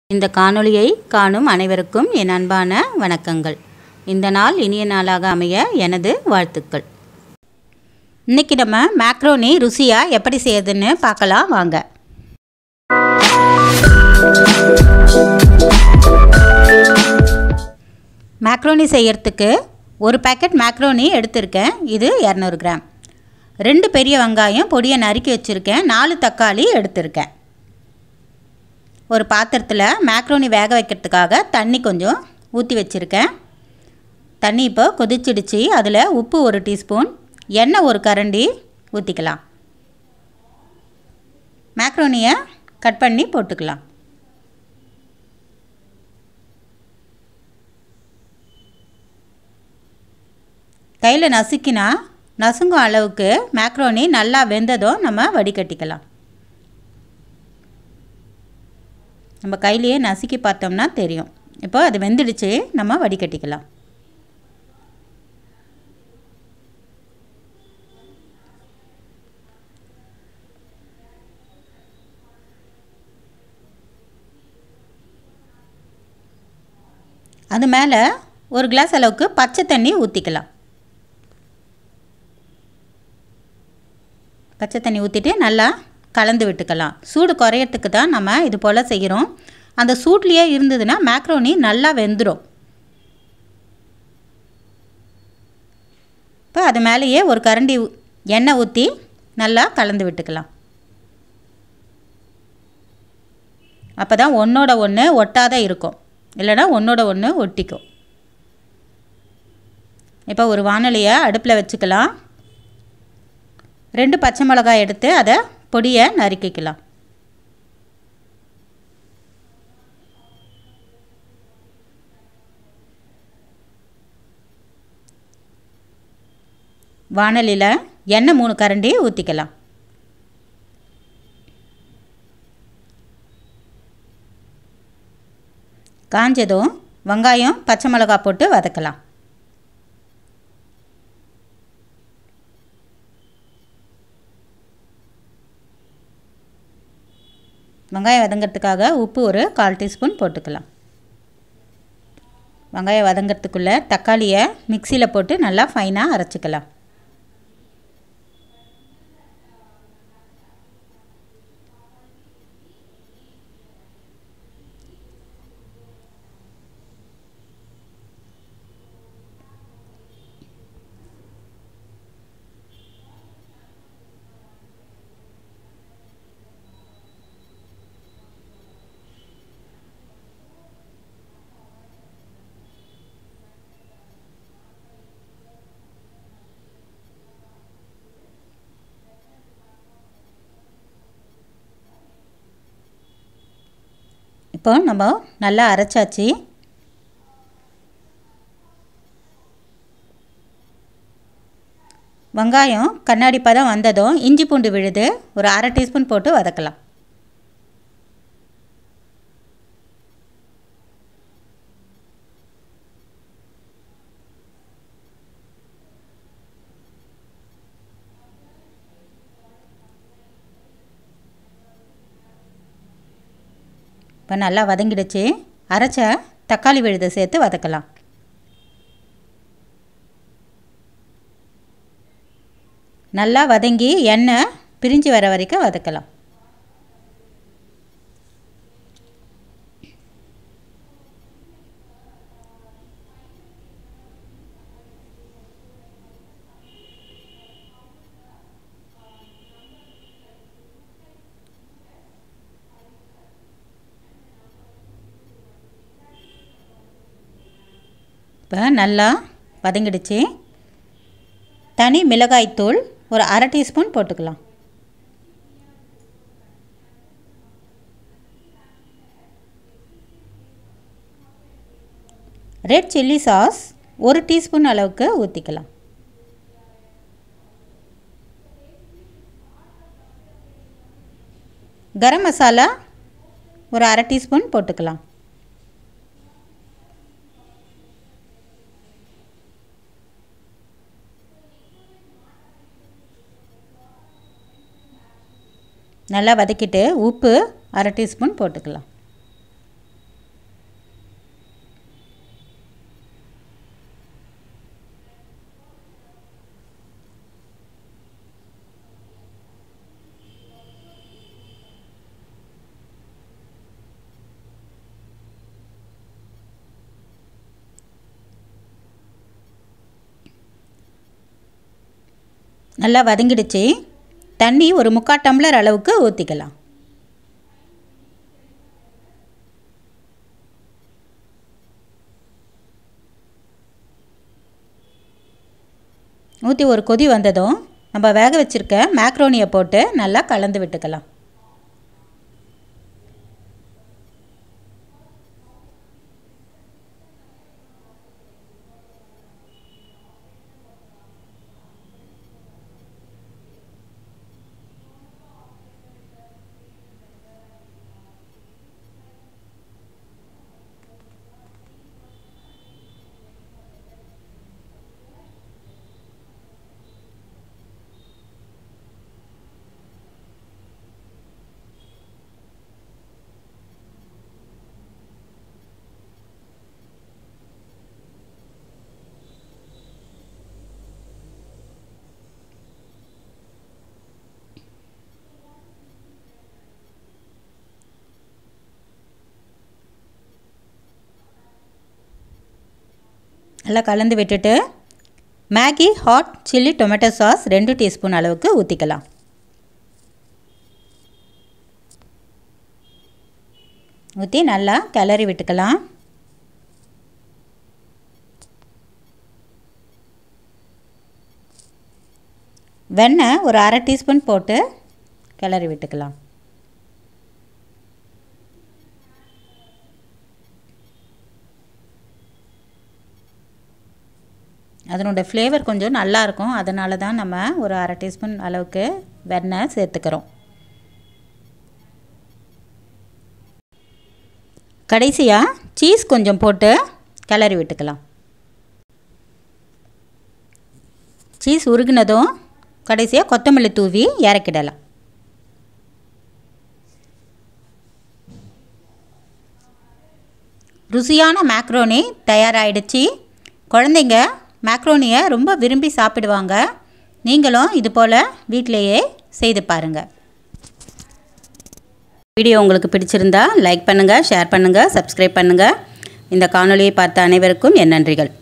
இந்த காணொளியை காணும் அனைவருக்கும் என் அன்பான வணக்கங்கள் இந்த நாள் இனிய நாளாக அமைய எனது வாழ்த்துக்கள் இன்றைக்கி நம்ம மேக்ரோனி ருசியாக எப்படி செய்யறதுன்னு பார்க்கலாம் வாங்க மேக்ரோனி செய்யறதுக்கு ஒரு பேக்கெட் மேக்ரோனி எடுத்திருக்கேன் இது இரநூறு கிராம் ரெண்டு பெரிய வெங்காயம் பொடியை நறுக்கி வச்சுருக்கேன் நாலு தக்காளி எடுத்திருக்கேன் ஒரு பாத்திரத்தில் மேக்ரோனி வேக வைக்கிறதுக்காக தண்ணி கொஞ்சம் ஊற்றி வச்சுருக்கேன் தண்ணி இப்போ கொதிச்சிடுச்சு அதில் உப்பு ஒரு டீஸ்பூன் எண்ணெய் ஒரு கரண்டி ஊற்றிக்கலாம் மேக்ரோனியை கட் பண்ணி போட்டுக்கலாம் கையில் நசுக்கினா நசுங்கும் அளவுக்கு மேக்ரோனி நல்லா வெந்ததும் நம்ம வடிகட்டிக்கலாம் நம்ம கையிலேயே நசுக்கி பார்த்தோம்னா தெரியும் இப்போ அது வெந்துடுச்சு நம்ம வடிகட்டிக்கலாம் அது மேலே ஒரு கிளாஸ் அளவுக்கு பச்சை தண்ணி ஊற்றிக்கலாம் பச்சை தண்ணி ஊற்றிட்டு நல்லா கலந்து விட்டுக்கலாம் சூடு குறையறதுக்கு தான் நம்ம இது போல் செய்கிறோம் அந்த சூட்லேயே இருந்ததுன்னா மேக்ரோனி நல்லா வெந்துடும் இப்போ அது மேலேயே ஒரு கரண்டி எண்ணெய் ஊற்றி நல்லா கலந்து விட்டுக்கலாம் அப்போ தான் ஒன்றோட ஒன்று ஒட்டாத இருக்கும் இல்லைனா ஒன்றோட ஒன்று ஒட்டிக்கும் இப்போ ஒரு வானொலியை அடுப்பில் வச்சுக்கலாம் ரெண்டு பச்சை மிளகாய் எடுத்து அதை பொடியை நறுக்கிக்கலாம் வானலியில் எண்ணெய் மூணு கரண்டி ஊற்றிக்கலாம் காஞ்சதும் வெங்காயம் பச்சை மிளகாய் போட்டு வதக்கலாம் வெங்காயம் வதங்கிறதுக்காக உப்பு ஒரு கால் டீஸ்பூன் போட்டுக்கலாம் வெங்காயம் வதங்கிறதுக்குள்ளே தக்காளியை மிக்சியில் போட்டு நல்லா ஃபைனாக அரைச்சிக்கலாம் இப்போ நம்ம நல்லா அரைச்சாச்சு வெங்காயம் கண்ணாடி பதம் வந்ததும் இஞ்சி பூண்டு விழுது ஒரு அரை டீஸ்பூன் போட்டு வதக்கலாம் இப்போ நல்லா வதங்கிடுச்சு அரைச்ச தக்காளி விழுதை சேர்த்து வதக்கலாம் நல்லா வதங்கி எண்ணெய் பிரிஞ்சு வர வரைக்கும் வதக்கலாம் இப்போ நல்லா வதங்கிடுச்சு தனி மிளகாய்த்தூள் ஒரு அரை டீஸ்பூன் போட்டுக்கலாம் ரெட் சில்லி சாஸ் ஒரு டீஸ்பூன் அளவுக்கு ஊற்றிக்கலாம் கரம் மசாலா ஒரு அரை டீஸ்பூன் போட்டுக்கலாம் நல்லா வதக்கிட்டு உப்பு அரை டீஸ்பூன் போட்டுக்கலாம் நல்லா வதங்கிடுச்சு தண்ணி ஒரு முக்கால் டம்ளர் அளவுக்கு ஊற்றிக்கலாம் ஊற்றி ஒரு கொதி வந்ததும் நம்ம வேக வச்சுருக்க மேக்ரோனியை போட்டு நல்லா கலந்து விட்டுக்கலாம் நல்லா கலந்து விட்டுட்டு Maggi hot chilli tomato sauce ரெண்டு டீஸ்பூன் அளவுக்கு ஊற்றிக்கலாம் ஊற்றி நல்லா கிளறி விட்டுக்கலாம் வெண்ணெய் ஒரு அரை டீஸ்பூன் போட்டு கிளறி விட்டுக்கலாம் அதனோட ஃப்ளேவர் கொஞ்சம் நல்லாயிருக்கும் அதனால தான் நம்ம ஒரு அரை டீஸ்பூன் அளவுக்கு வெண்ணெய் சேர்த்துக்கிறோம் கடைசியாக சீஸ் கொஞ்சம் போட்டு கிளறி விட்டுக்கலாம் சீஸ் உருகினதும் கடைசியாக கொத்தமல்லி தூவி இறக்கிடலாம் ருசியான மேக்ரோனி தயாராகிடுச்சு குழந்தைங்க மேக்ரோனியை ரொம்ப விரும்பி சாப்பிடுவாங்க நீங்களும் இது போல் வீட்டிலையே செய்து பாருங்கள் வீடியோ உங்களுக்கு பிடிச்சிருந்தா லைக் பண்ணுங்கள் ஷேர் பண்ணுங்கள் சப்ஸ்கிரைப் பண்ணுங்கள் இந்த காணொலியை பார்த்த அனைவருக்கும் என் நன்றிகள்